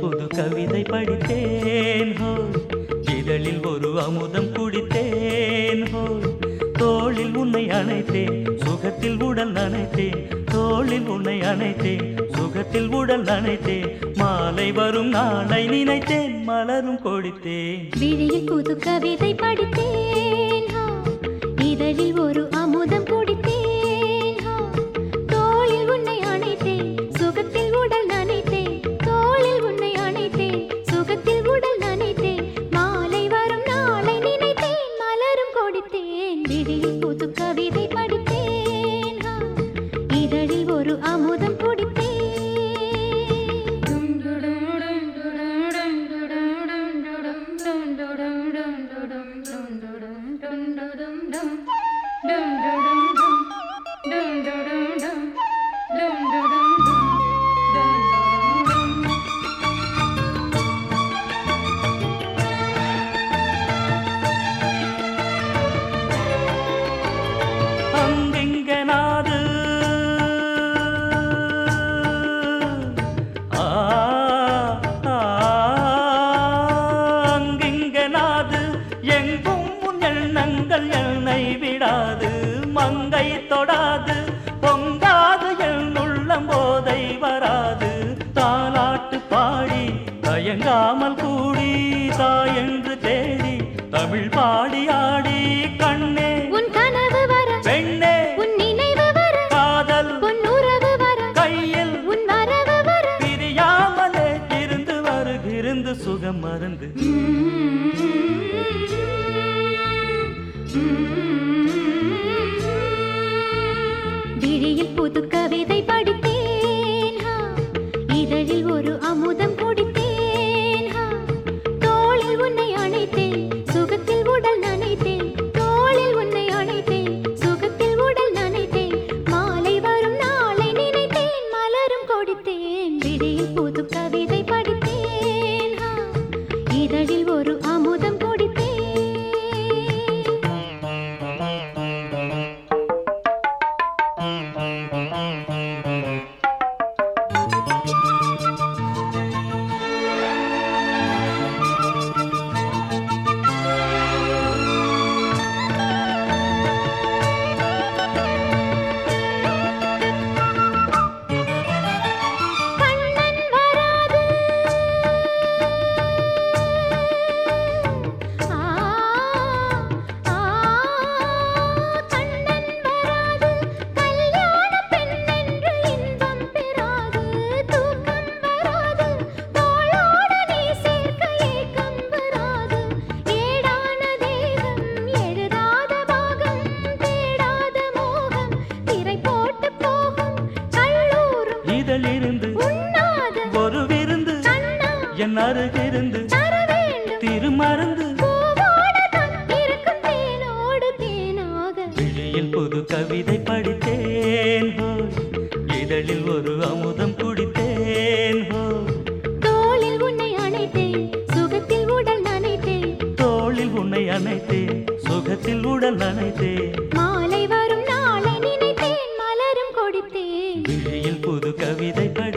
புது கவிதை படித்தேன் ஹோய் இதழில் ஒரு அமுதம் குடித்தேன் ஹோய் தோளில் உன்னை அணைத்தேன் சுகத்தில் உடல் நனைத்தேன் தோளில் உன்னை அணைத்தேன் சுகத்தில் உடல் நனைத்தேன் மாலை வரும் நாளை நினைத்தேன் மலரும் கொடித்தேன் விழியில் புது கவிதை படித்தேன் ஹா. இதழில் ஒரு அமுதம் குடித்தேன் ஹா. தோளில் உன்னை அணைத்தேன் சுகத்தில் உடல் நனைத்தேன் தோளில் உன்னை அணைத்தேன் சுகத்தில் உடல் நனைத்தேன் மாலை வரும் நாளை நினைத்தேன் மலரும் கொடுத்தேன் விழியில் புது கவிதை படித்தேன் ஹா. இதழில் ஒரு அமுதம் அங்கிங்க நாது ஆ, ஆ, அங்கிங்க நாது எங்கும் உன் எண்ணங்கள் என்னை விடாது மங்கை தொடாது பொங்காது என் உள்ளம் போதை வராது தாலாட்டு பாடி தயங்காமல் கூடி தாயென்று தேடி தமிழ் பாடி ஆடி கண்ணே உன் கனவு வர பெண்ணே உன் நினைவு வர காதல் உன் உறவு வர கையில் உன் வரவு வர பிரியாமலே இருந்து வருகிருந்து சுகம் மறந்து விழியில் புது கவிதை படித்தேன் ஹா. இதழில் ஒரு அமுதம் குடித்தேன் ஹா. தோளில் உன்னை அணைத்தேன் சுகத்தில் உடல் நனைத்தேன் தோளில் உன்னை அணைத்தேன் சுகத்தில் உடல் நனைத்தேன் மாலை வரும் நாளை நினைத்தேன் மலரும் கொடுத்தேன் விழியில் புது கவிதை படித்தேன் ஹா. இதழில் ஒரு அமுதம் குடித்தேன் கண்ணன் வராது ஆ ஆ கண்ணன் வராது கல்யாண பெண்ணென்று இன்பம் பெறாது தூக்கம் வராது தோளோடு நீ சேர்க்க ஏக்கம் வராது ஏடான தேகம் எழுதாத பாகம் தேடாத மோகம் திரை போட்டு போகும் கல்லூரும் இதழிருந்து உண்ணாத ஒரு விருந்து கண்ணா என் அருகிருந்து தர வேண்டும் திருமருந்து பூவோடு தான் இருக்கும் தேனோடு தேனாக விழியில் புது கவிதை படித்தேன் ஹோய் இதழில் ஒரு அமுதம் குடித்தேன் ஹோய் தோளில் உன்னை அணைத்தேன் சுகத்தில் உடல் நனைத்தேன் தோளில் உன்னை அணைத்தேன் சுகத்தில் உடல் நனைத்தேன் மாலை வரும் நாளை நினைத்தேன் மலரும் கொடுத்தேன் விழியில் புது கவிதை படி